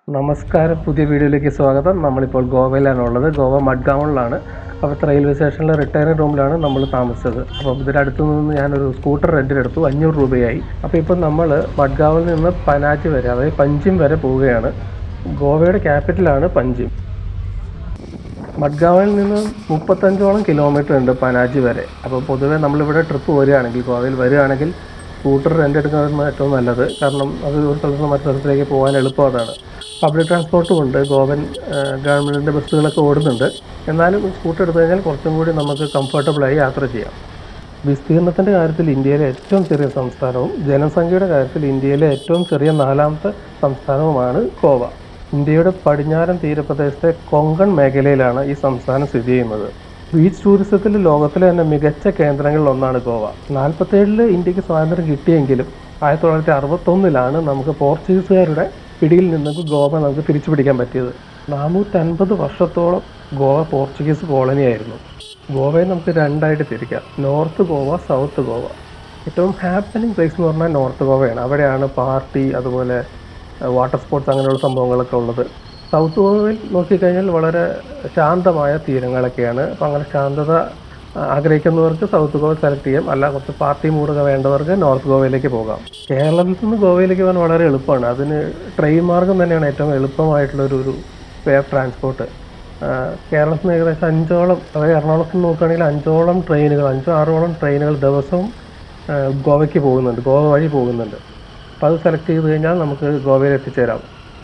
നമസ്കാരം പുതിയ വീഡിയോയിലേക്ക് സ്വാഗതം നമ്മളിപ്പോൾ ഗോവയിലാണ് ഉള്ളത് ഗോവ മഡ്ഗാവണിലാണ് അവിടുത്തെ റെയിൽവേ സ്റ്റേഷനിലെ റിട്ടയറിംഗ് റൂമിലാണ് നമ്മൾ താമസിച്ചത് അപ്പം ഇതിനടുത്ത് നിന്ന് ഞാനൊരു സ്കൂട്ടർ റെൻറ്റിനെടുത്തു അഞ്ഞൂറ് രൂപയായി അപ്പോൾ ഇപ്പോൾ നമ്മൾ മഡ്ഗാവിൽ നിന്ന് പനാജി വരെ അതായത് പഞ്ചിം വരെ പോവുകയാണ് ഗോവയുടെ ക്യാപിറ്റലാണ് പഞ്ചിം മഡ്ഗാവിൽ നിന്ന് മുപ്പത്തഞ്ചോളം കിലോമീറ്റർ ഉണ്ട് പനാജി വരെ അപ്പോൾ പൊതുവേ നമ്മളിവിടെ ട്രിപ്പ് വരികയാണെങ്കിൽ ഗോവയിൽ വരികയാണെങ്കിൽ സ്കൂട്ടർ റെൻ്റ് എടുക്കുന്നതാണ് ഏറ്റവും നല്ലത് കാരണം അത് ഒരു സ്ഥലത്ത് നിന്ന് മറ്റു സ്ഥലത്തിലേക്ക് പോകാൻ എളുപ്പം അതാണ് പബ്ലിക് ട്രാൻസ്പോർട്ടും ഉണ്ട് ഗോവൻ ഗവൺമെൻറ്റിൻ്റെ ബസ്സുകളൊക്കെ ഓടുന്നുണ്ട് എന്നാലും സ്കൂട്ടർ എടുത്തു കഴിഞ്ഞാൽ കുറച്ചും കൂടി നമുക്ക് കംഫർട്ടബിളായി യാത്ര ചെയ്യാം വിസ്തീർണത്തിൻ്റെ കാര്യത്തിൽ ഇന്ത്യയിലെ ഏറ്റവും ചെറിയ സംസ്ഥാനവും ജനസംഖ്യയുടെ കാര്യത്തിൽ ഇന്ത്യയിലെ ഏറ്റവും ചെറിയ നാലാമത്തെ സംസ്ഥാനവുമാണ് ഗോവ ഇന്ത്യയുടെ പടിഞ്ഞാറൻ തീരപ്രദേശത്തെ കൊങ്കൺ മേഖലയിലാണ് ഈ സംസ്ഥാനം സ്ഥിതി ചെയ്യുന്നത് ബീച്ച് ടൂറിസത്തിൽ ലോകത്തിലെ തന്നെ മികച്ച കേന്ദ്രങ്ങളിൽ ഒന്നാണ് ഗോവ നാൽപ്പത്തേഴില് ഇന്ത്യക്ക് സ്വാതന്ത്ര്യം കിട്ടിയെങ്കിലും ആയിരത്തി തൊള്ളായിരത്തി അറുപത്തൊന്നിലാണ് നമുക്ക് പോർച്ചുഗീസുകാരുടെ പിടിയിൽ നിന്ന് ഗോവ നമുക്ക് തിരിച്ചു പിടിക്കാൻ പറ്റിയത് നാനൂറ്റൻപത് വർഷത്തോളം ഗോവ പോർച്ചുഗീസ് കോളനിയായിരുന്നു ഗോവയെ നമുക്ക് രണ്ടായിട്ട് തിരിക്കാം നോർത്ത് ഗോവ സൗത്ത് ഗോവ ഏറ്റവും ഹാപ്പനിങ് പ്ലേസ് എന്ന് പറഞ്ഞാൽ നോർത്ത് ഗോവയാണ് അവിടെയാണ് പാർട്ടി അതുപോലെ വാട്ടർ സ്പോർട്സ് അങ്ങനെയുള്ള സംഭവങ്ങളൊക്കെ ഉള്ളത് സൗത്ത് ഗോവയിൽ നോക്കിക്കഴിഞ്ഞാൽ വളരെ ശാന്തമായ തീരങ്ങളൊക്കെയാണ് അപ്പം അങ്ങനെ ശാന്തത ആഗ്രഹിക്കുന്നവർക്ക് സൗത്ത് ഗോവ സെലക്ട് ചെയ്യാം അല്ല കുറച്ച് പാർട്ടി മൂടുക വേണ്ടവർക്ക് നോർത്ത് ഗോവയിലേക്ക് പോകാം കേരളത്തിൽ നിന്ന് ഗോവയിലേക്ക് പോകാൻ വളരെ എളുപ്പമാണ് അതിന് ട്രെയിൻ മാർഗം തന്നെയാണ് ഏറ്റവും എളുപ്പമായിട്ടുള്ള ഒരു ഒരു വേ ഓഫ് ട്രാൻസ്പോർട്ട് കേരളത്തിൽ നിന്ന് ഏകദേശം അഞ്ചോളം അതായത് എറണാകുളത്ത് നിന്ന് നോക്കുകയാണെങ്കിൽ അഞ്ചോളം ട്രെയിനുകൾ അഞ്ചോ ആറോളം ട്രെയിനുകൾ ദിവസവും ആ, ഗോവയ്ക്ക് പോകുന്നുണ്ട് ഗോവ വഴി പോകുന്നുണ്ട് അപ്പോൾ അത് സെലക്ട് ചെയ്ത് കഴിഞ്ഞാൽ നമുക്ക് ഗോവയിൽ എത്തിച്ചേരാം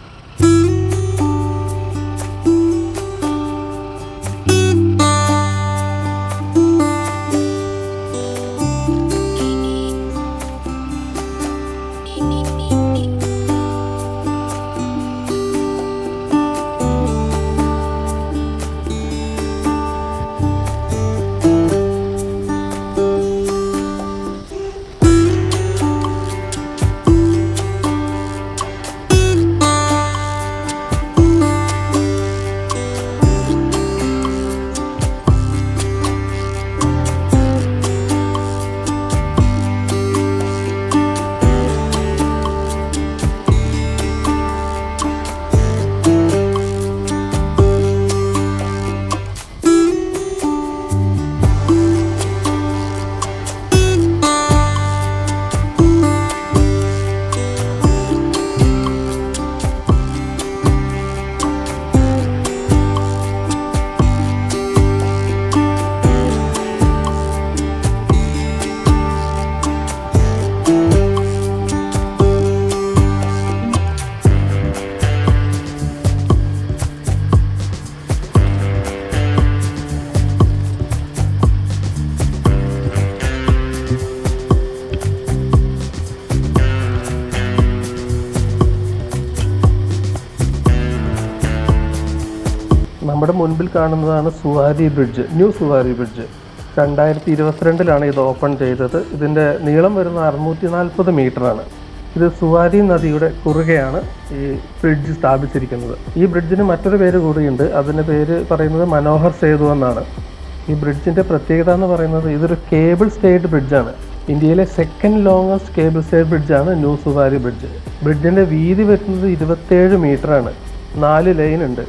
നമ്മുടെ മുൻപിൽ കാണുന്നതാണ് Zuari bridge new Zuari bridge രണ്ടായിരത്തി ഇരുപത്തിരണ്ടിലാണ് ഇത് ഓപ്പൺ ചെയ്തത് ഇതിൻ്റെ നീളം വരുന്ന അറുന്നൂറ്റി നാൽപ്പത് മീറ്ററാണ് ഇത് സുവാരി നദിയുടെ കുറുകെയാണ് ഈ ബ്രിഡ്ജ് സ്ഥാപിച്ചിരിക്കുന്നത് ഈ ബ്രിഡ്ജിന് മറ്റൊരു പേര് കൂടിയുണ്ട് അതിൻ്റെ പേര് പറയുന്നത് മനോഹർ സേതു എന്നാണ് ഈ ബ്രിഡ്ജിൻ്റെ പ്രത്യേകത എന്ന് പറയുന്നത് ഇതൊരു കേബിൾ സ്റ്റേഡ് ബ്രിഡ്ജാണ് ഇന്ത്യയിലെ സെക്കൻഡ് ലോങ്ങസ്റ്റ് കേബിൾ സ്റ്റേഡ് ബ്രിഡ്ജാണ് ന്യൂ സുവാരി ബ്രിഡ്ജ് ബ്രിഡ്ജിൻ്റെ വീതി വരുന്നത് ഇരുപത്തേഴ് മീറ്ററാണ് നാല് ലൈൻ ഉണ്ട്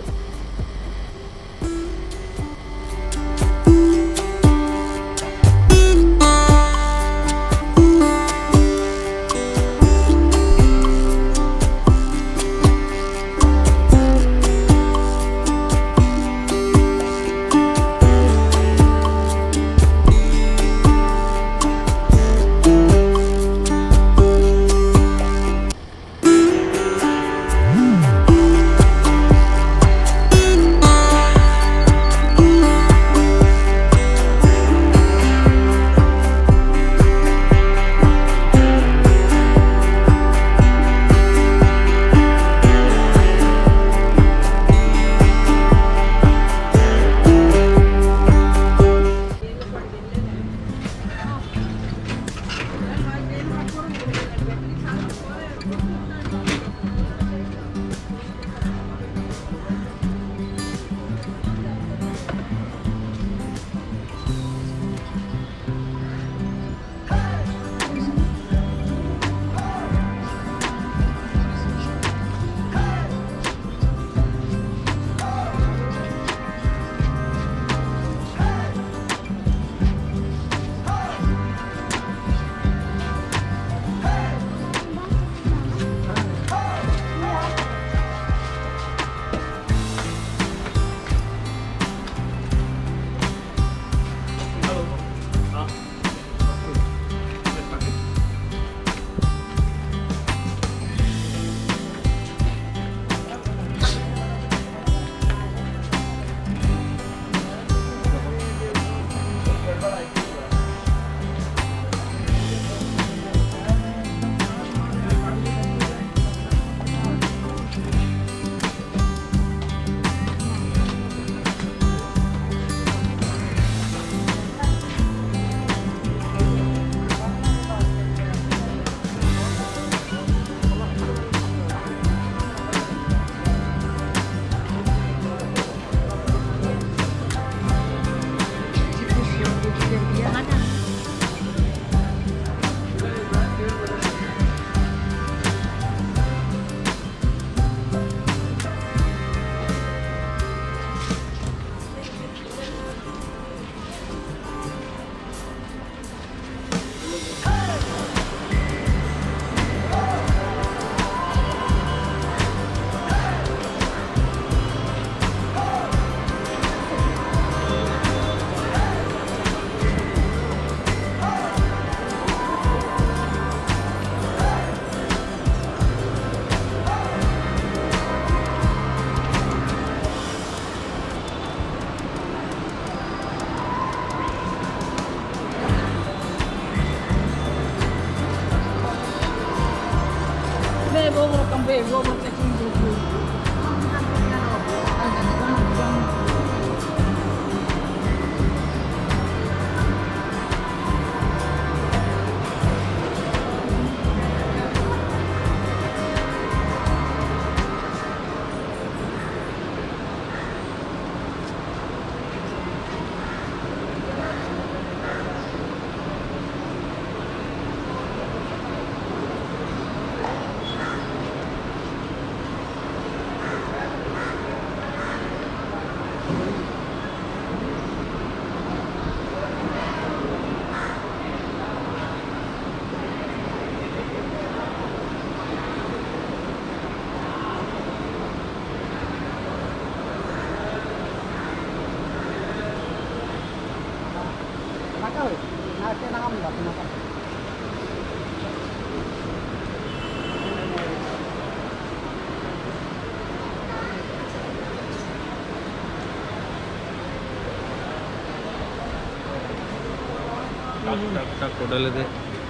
ಕೊಡಲಿದೆ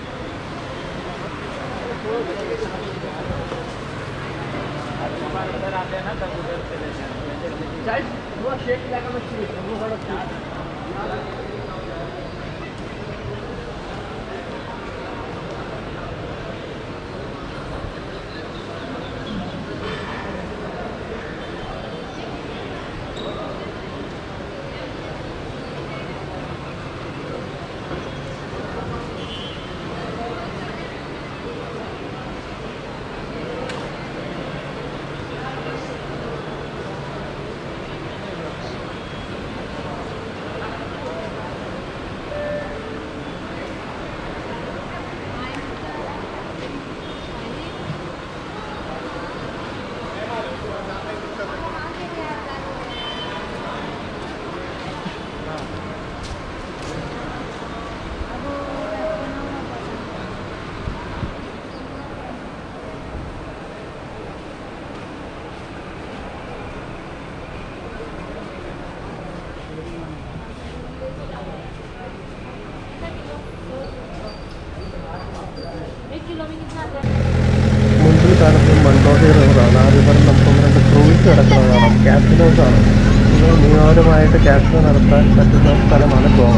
മുൻപിൽ കാണുന്നത് മണ്ടോതി റിവറാണ് ആ റിവറിൽ നമുക്കൊന്ന് രണ്ട് ക്രൂയിസ് കിടക്കുന്നത് കാണാം കാസിനോസ് ആണ് ഇത് നിയമപരമായിട്ട് കാസിനോ നടത്താൻ പറ്റുന്ന സ്ഥലമാണ് Goa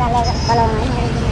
kalau kalau main hari ini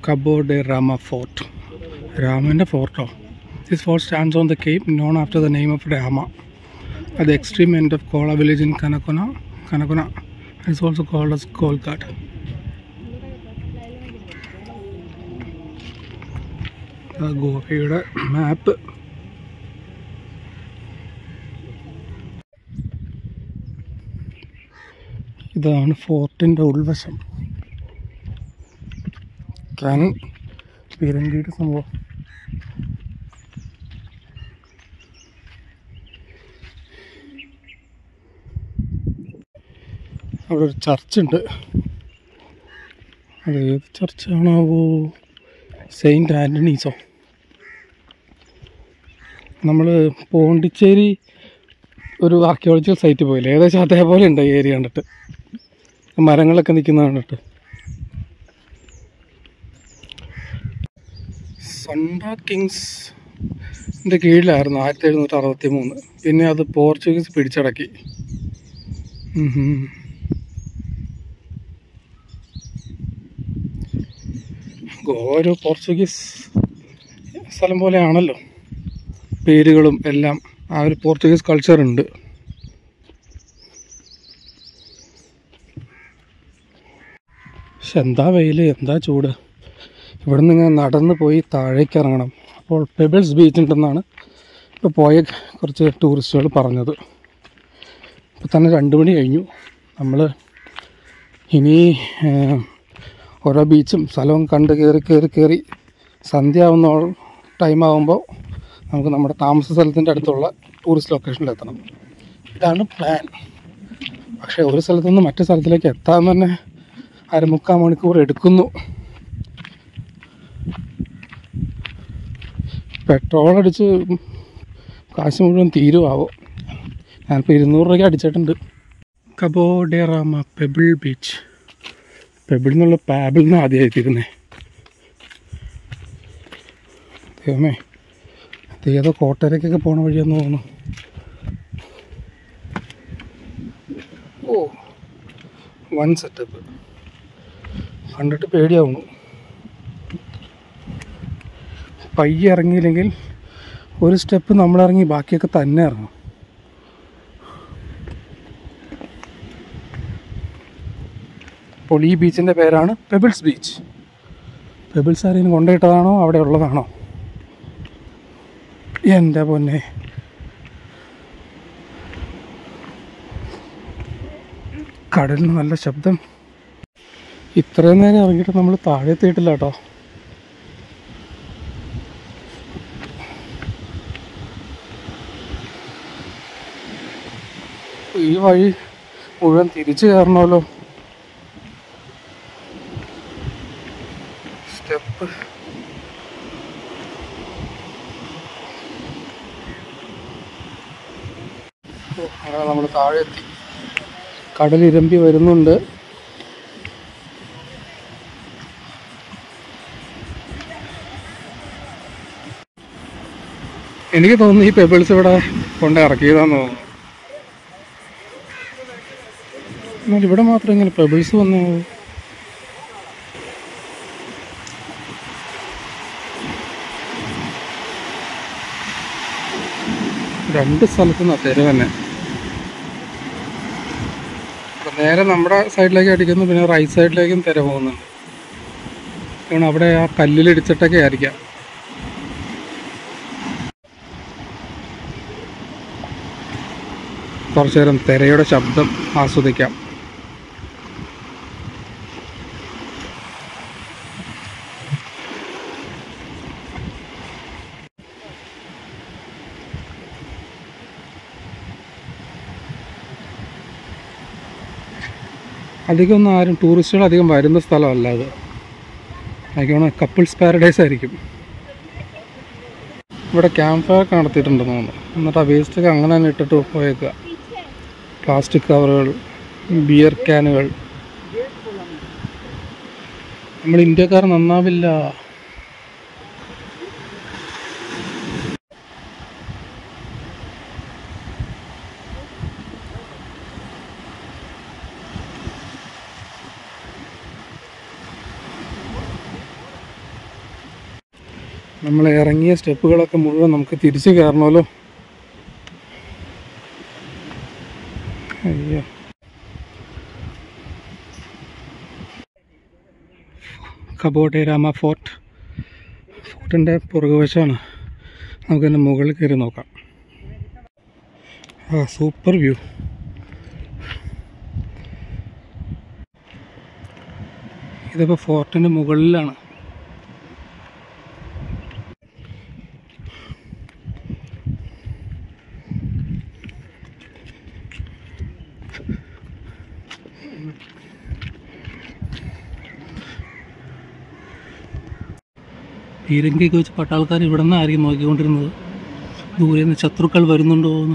Cabo de Rama Fort. രാമൻ്റെ ഫോർട്ടോ this fort stands on the cape known after the name of Rama at the extreme end of Kola village in Kanakona. Kanakona is also called as Kolkat. ഗോവയുടെ മാപ്പ് ഇതാണ് ഫോർട്ടിൻ്റെ ഉൾവശം can പീരങ്കിയുടെ സംഭവം അവിടെ ഒരു ചർച്ചുണ്ട് അത് ഏത് ചർച്ചാണാവോ സെയിൻറ്റ് ആൻ്റണീസോ നമ്മൾ പോണ്ടിച്ചേരി ഒരു ആർക്കിയോളജിക്കൽ സൈറ്റ് പോയില്ലേ ഏകദേശം അതേപോലെ ഉണ്ട് ഈ ഏരിയ കണ്ടിട്ട് മരങ്ങളൊക്കെ നിൽക്കുന്ന കണ്ടിട്ട് സണ്ട കിങ്സ് ൻ്റെ കീഴിലായിരുന്നു ആയിരത്തി എഴുന്നൂറ്റി അറുപത്തി മൂന്ന് പിന്നെ അത് പോർച്ചുഗീസ് പിടിച്ചടക്കി ഉം ഹും. ഗോവ ഒരു പോർച്ചുഗീസ് സ്ഥലം പോലെയാണല്ലോ പേരുകളും എല്ലാം ആ ഒരു പോർച്ചുഗീസ് കൾച്ചർ ഉണ്ട് പക്ഷെ എന്താ വെയിൽ എന്താ ചൂട് ഇവിടെ നിന്ന് ഇങ്ങനെ നടന്ന് പോയി താഴേക്ക് ഇറങ്ങണം അപ്പോൾ പെബിൾസ് ബീച്ച് ഉണ്ടെന്നാണ് ഇപ്പോൾ പോയ കുറച്ച് ടൂറിസ്റ്റുകൾ പറഞ്ഞത് ഇപ്പോൾ തന്നെ രണ്ട് മണി കഴിഞ്ഞു നമ്മൾ ഇനി ഏഹ്, ഓരോ ബീച്ചും സ്ഥലവും കണ്ട് കയറി കയറി കയറി സന്ധ്യ ആവുന്ന ടൈം ആകുമ്പോൾ നമുക്ക് നമ്മുടെ താമസ സ്ഥലത്തിൻ്റെ അടുത്തുള്ള ടൂറിസ്റ്റ് ലൊക്കേഷനിൽ എത്തണം ഇതാണ് പ്ലാൻ പക്ഷേ ഒരു സ്ഥലത്തു നിന്ന് മറ്റു സ്ഥലത്തിലേക്ക് എത്താൻ തന്നെ അരമുക്കാൽ മണിക്കൂർ എടുക്കുന്നു പെട്രോൾ അടിച്ച് കാശ് മുഴുവൻ തീരുമാവോ ഞാനിപ്പോൾ ഇരുന്നൂറ് രൂപയ്ക്ക് അടിച്ചിട്ടുണ്ട് Cabo de Rama pebble beach pebble എന്നുള്ള പാബിൾ നിന്ന് ആദ്യമായി തീരുന്നേ ദൈവമേ ഇത് ഏതോ കോട്ടയത്തേക്കൊക്കെ പോണ വഴിയാന്ന് തോന്നുന്നു ഓ വൺ സെറ്റപ്പ് കണ്ടിട്ട് പേടിയാവുന്നു പയ്യെ ഇറങ്ങിയില്ലെങ്കിൽ ഒരു സ്റ്റെപ്പ് നമ്മളിറങ്ങി ബാക്കിയൊക്കെ തന്നെ ഇറങ്ങും അപ്പോൾ ഈ ബീച്ചിൻ്റെ പേരാണ് പെബിൾസ് ബീച്ച് പെബിൾസ് ആരെയും കൊണ്ടുപോയിട്ടതാണോ അവിടെ ഉള്ളതാണോ എൻ്റെ പൊന്നെ കടലിന് നല്ല ശബ്ദം ഇത്രയും നേരം ഇറങ്ങിയിട്ട് നമ്മൾ താഴെ എത്തിയിട്ടില്ല കേട്ടോ ഈ വഴി മുഴുവൻ തിരിച്ചു കയറണമല്ലോ സ്റ്റെപ്പ് അങ്ങനെ നമ്മൾ താഴെ എത്തി കടൽ ഇരമ്പി വരുന്നുണ്ട് എനിക്ക് തോന്നുന്നു ഈ പെബിൾസ് ഇവിടെ കൊണ്ട് ഇറക്കിയതാന്ന് തോന്നുന്നു എന്നാൽ ഇവിടെ മാത്രം ഇങ്ങനെ പെബിൾസ് വന്നു രണ്ട് സ്ഥലത്തു നിന്നാ തെര തന്നെ അപ്പൊ നേരെ നമ്മുടെ സൈഡിലേക്ക് അടിക്കുന്നു പിന്നെ റൈറ്റ് സൈഡിലേക്കും തിര പോകുന്നുണ്ട് കാരണം അവിടെ ആ കല്ലിലിടിച്ചിട്ടൊക്കെ ആയിരിക്കാം കുറച്ചു നേരം തിരയുടെ ശബ്ദം ആസ്വദിക്കാം അധികം ഒന്നും ആരും ടൂറിസ്റ്റുകൾ അധികം വരുന്ന സ്ഥലമല്ല അത് എനിക്ക് കപ്പിൾസ് പാരഡൈസ് ആയിരിക്കും ഇവിടെ ക്യാമ്പ് ഫയർ ഒക്കെ നടത്തിയിട്ടുണ്ടെന്ന് തോന്നുന്നു എന്നിട്ട് ആ വേസ്റ്റൊക്കെ അങ്ങനെ തന്നെ ഇട്ടിട്ട് പോയേക്കുക പ്ലാസ്റ്റിക് കവറുകൾ ബിയർ ക്യാനുകൾ നമ്മൾ ഇന്ത്യക്കാർ നന്നാവില്ല നമ്മൾ ഇറങ്ങിയ സ്റ്റെപ്പുകളൊക്കെ മുഴുവൻ നമുക്ക് തിരിച്ച് കയറണമല്ലോ അയ്യോ കബോട്ടെ രാമ ഫോർട്ട് ഫോർട്ടിൻ്റെ പുറകുവശമാണ് നമുക്കതിൻ്റെ മുകളിൽ കയറി നോക്കാം ആ സൂപ്പർ വ്യൂ ഇതിപ്പോൾ ഫോർട്ടിൻ്റെ മുകളിലാണ് പീരങ്കിയൊക്കെ വെച്ച് പട്ടാൾക്കാർ ഇവിടെ നിന്നായിരിക്കും നോക്കിക്കൊണ്ടിരുന്നത് ദൂരെ നിന്ന് ശത്രുക്കൾ വരുന്നുണ്ടോ എന്ന്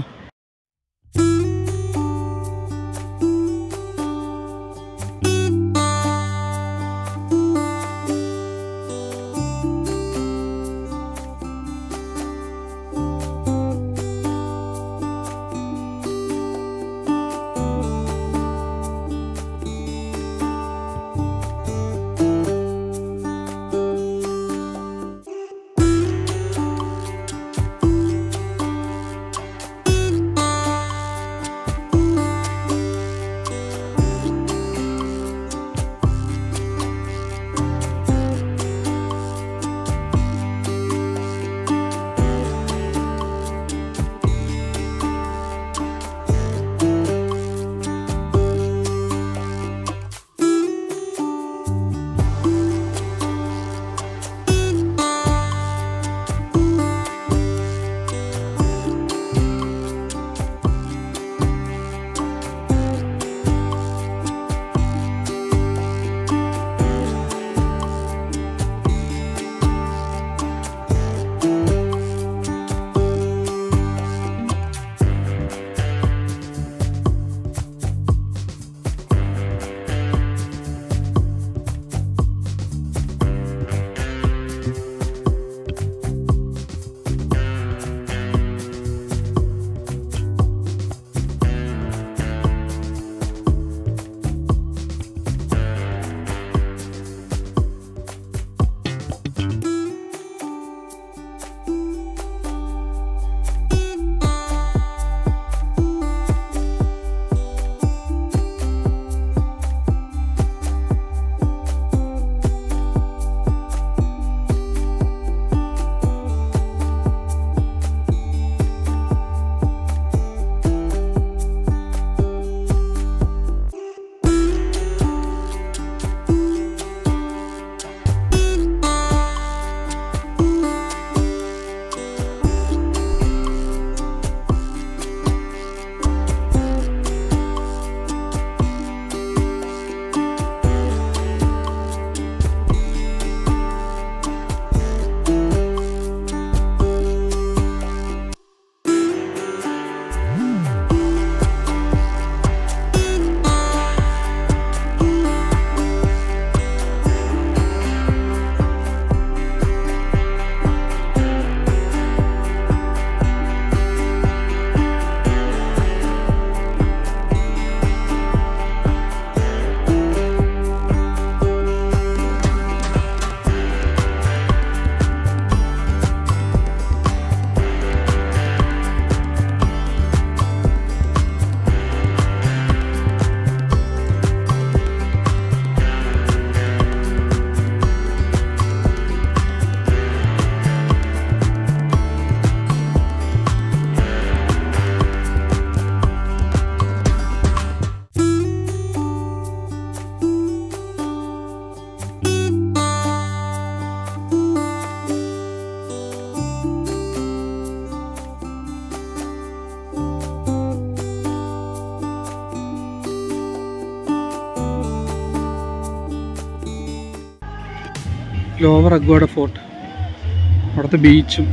ലോവർ അഗ്വാഡ ഫോർട്ട് അവിടുത്തെ ബീച്ചും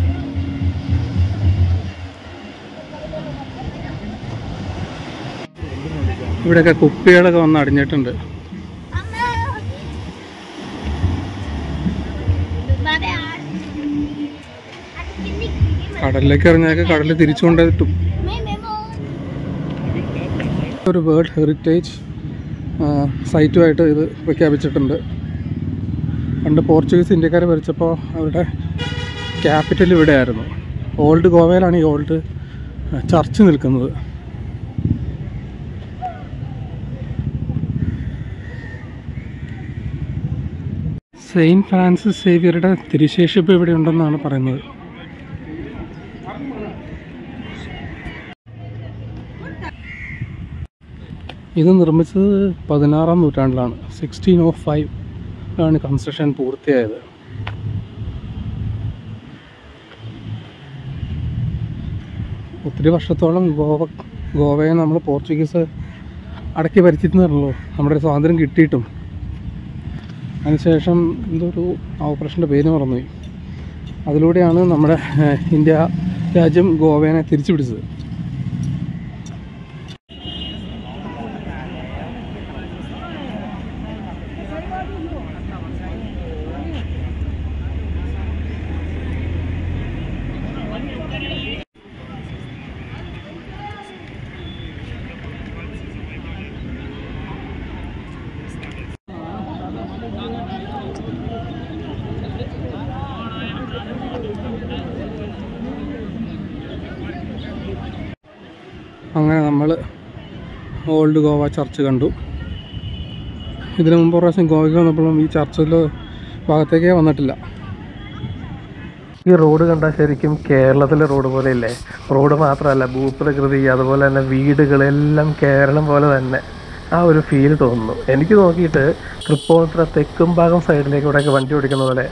ഇവിടെയൊക്കെ കുപ്പികളൊക്കെ വന്ന് അടിഞ്ഞിട്ടുണ്ട് കടലിലേക്ക് ഇറങ്ങിയൊക്കെ കടലിൽ തിരിച്ചു കൊണ്ടിട്ടും ഒരു വേൾഡ് ഹെറിറ്റേജ് സൈറ്റുമായിട്ട് ഇത് പ്രഖ്യാപിച്ചിട്ടുണ്ട് പണ്ട് പോർച്ചുഗീസ് ഇന്ത്യക്കാർ ഭരിച്ചപ്പോൾ അവിടെ ക്യാപിറ്റൽ ഇവിടെ ആയിരുന്നു ഓൾഡ് ഗോവയിലാണ് ഈ ഓൾഡ് ചർച്ച് നിൽക്കുന്നത് സെയിൻറ്റ് ഫ്രാൻസിസ് സേവിയറുടെ തിരുശേഷിപ്പ് ഇവിടെ ഉണ്ടെന്നാണ് പറയുന്നത് ഇത് നിർമ്മിച്ചത് പതിനാറാം നൂറ്റാണ്ടിലാണ് സിക്സ്റ്റീൻ ഓ ഫൈവ് ആണ് കൺസ്ട്രക്ഷൻ പൂർത്തിയായത് ഒത്തിരി വർഷത്തോളം ഗോവ ഗോവയെ നമ്മൾ പോർച്ചുഗീസ് അടക്കി ഭരിച്ചിരുന്നല്ലോ നമ്മുടെ സ്വാതന്ത്ര്യം കിട്ടിയിട്ടും അതിനുശേഷം എന്തോ ഒരു ഓപ്പറേഷൻ്റെ പേര് മറന്നുപോയി അതിലൂടെയാണ് നമ്മുടെ ഏഹ്, ഇന്ത്യ രാജ്യം ഗോവേനെ തിരിച്ചു പിടിച്ചത് അങ്ങനെ നമ്മൾ ഓൾഡ് ഗോവ ചർച്ച് കണ്ടു ഇതിനു മുമ്പ് ഒരു പ്രാവശ്യം ഗോവയ്ക്ക് വന്നപ്പോഴും ഈ ചർച്ചിൽ ഭാഗത്തേക്കേ വന്നിട്ടില്ല ഈ റോഡ് കണ്ടാൽ ശരിക്കും കേരളത്തിലെ റോഡ് പോലെ ഇല്ലേ റോഡ് മാത്രമല്ല ഭൂപ്രകൃതി അതുപോലെ തന്നെ വീടുകളെല്ലാം കേരളം പോലെ തന്നെ ആ ഒരു ഫീൽ തോന്നുന്നു എനിക്ക് നോക്കിയിട്ട് തൃപ്പൂണിത്തുറ തെക്കും ഭാഗം സൈഡിലേക്ക് ഇവിടെയൊക്കെ വണ്ടി ഓടിക്കുന്ന പോലെ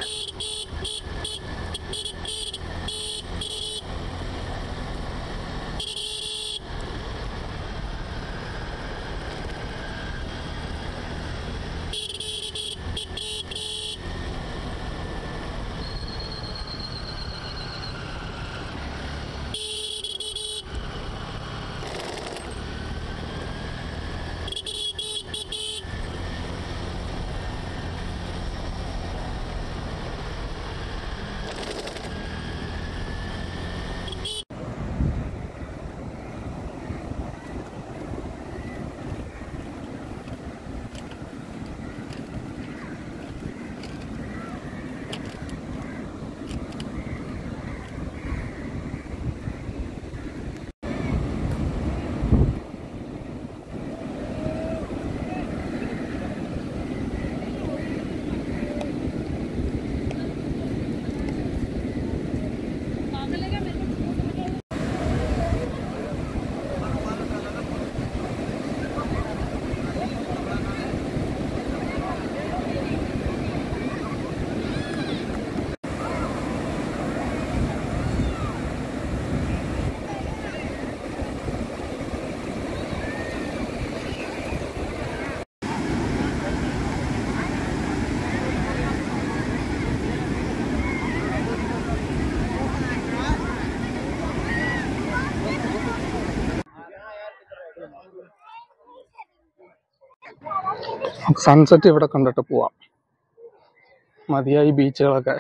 സൺസെറ്റ് ഇവിടെ കണ്ടിട്ട് പോവാം മതിയായി ബീച്ചുകളൊക്കെ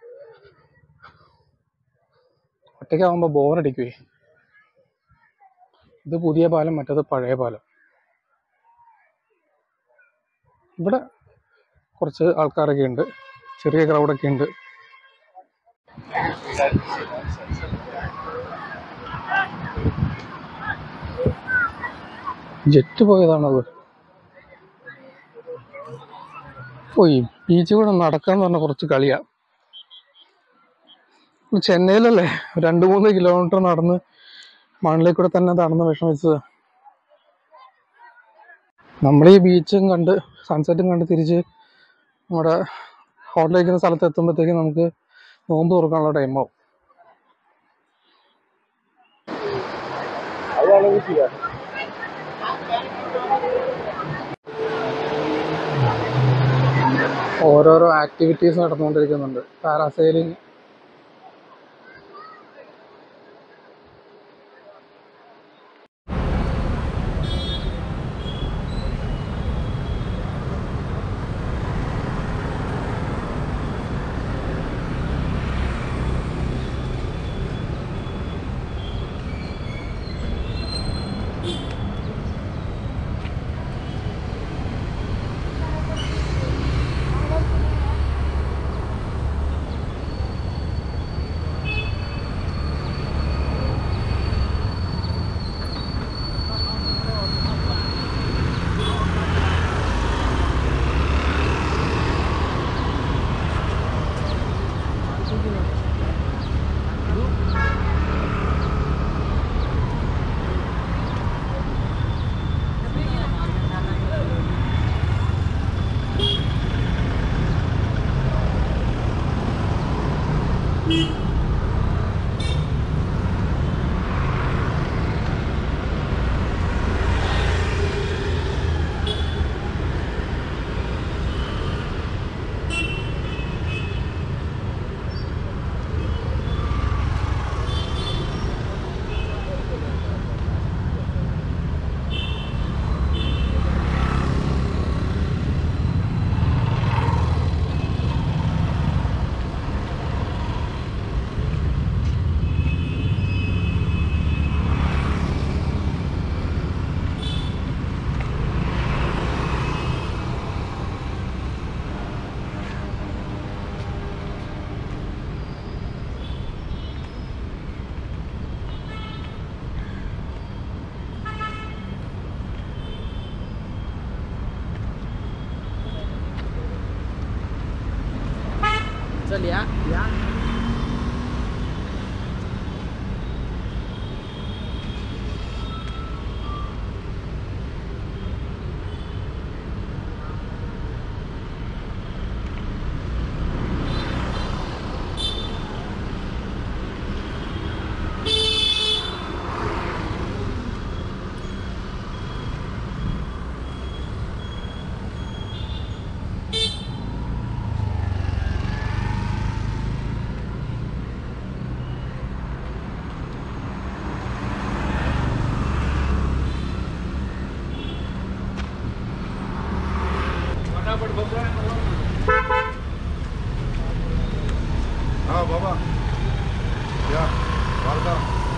ഒറ്റയ്ക്കാവുമ്പോൾ ബോറടിക്കുവേ ഇത് പുതിയ പാലം മറ്റേത് പഴയ പാലം ഇവിടെ കുറച്ച് ആൾക്കാരൊക്കെ ഉണ്ട് ചെറിയ ക്രൗഡൊക്കെ ഉണ്ട് ജെറ്റ് പോയതാണത് പോയി ബീച്ച് കൂടെ നടക്കാന്ന് പറഞ്ഞ കുറച്ച് കളിയാ ഇപ്പൊ ചെന്നൈയിലല്ലേ രണ്ട് മൂന്ന് കിലോമീറ്റർ നടന്ന് മണ്ണിലേക്ക് കൂടെ തന്നെ നടന്ന് വിഷമിച്ചത് നമ്മൾ ഈ ബീച്ചും കണ്ട് സൺസെറ്റും കണ്ട് തിരിച്ച് നമ്മുടെ ഹോട്ടലിരിക്കുന്ന സ്ഥലത്ത് എത്തുമ്പോഴത്തേക്കും നമുക്ക് നോമ്പ് തുറക്കാനുള്ള ടൈമാവും ഓരോരോ ആക്ടിവിറ്റീസ് നടന്നുകൊണ്ടിരിക്കുന്നുണ്ട് പാരാസൈലിംഗ് 这里啊，里啊。 हा बाबा या वार्ता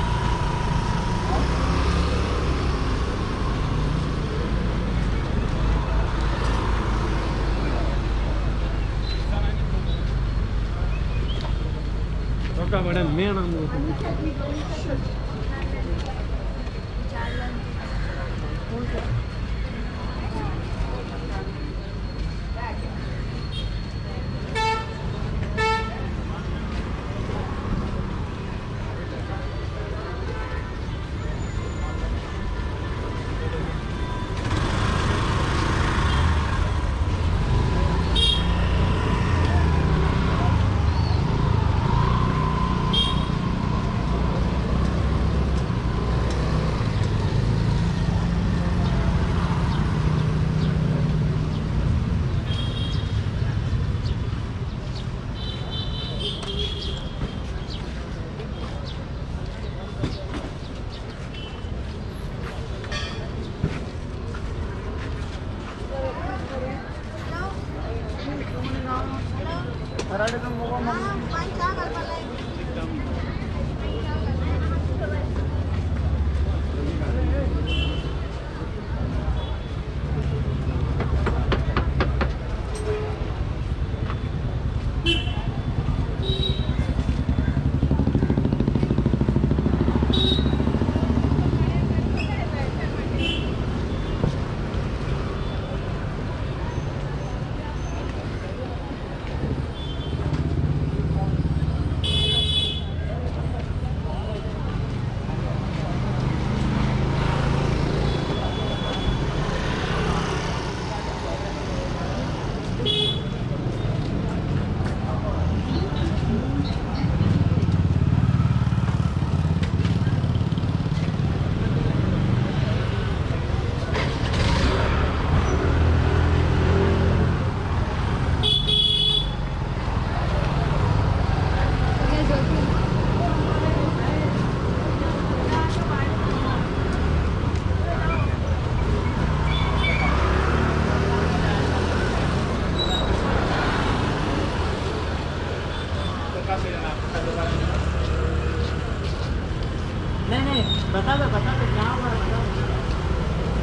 नहीं नहीं बता दो बता दो क्या हुआ बता दो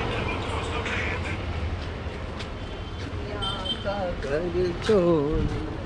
कर छोड़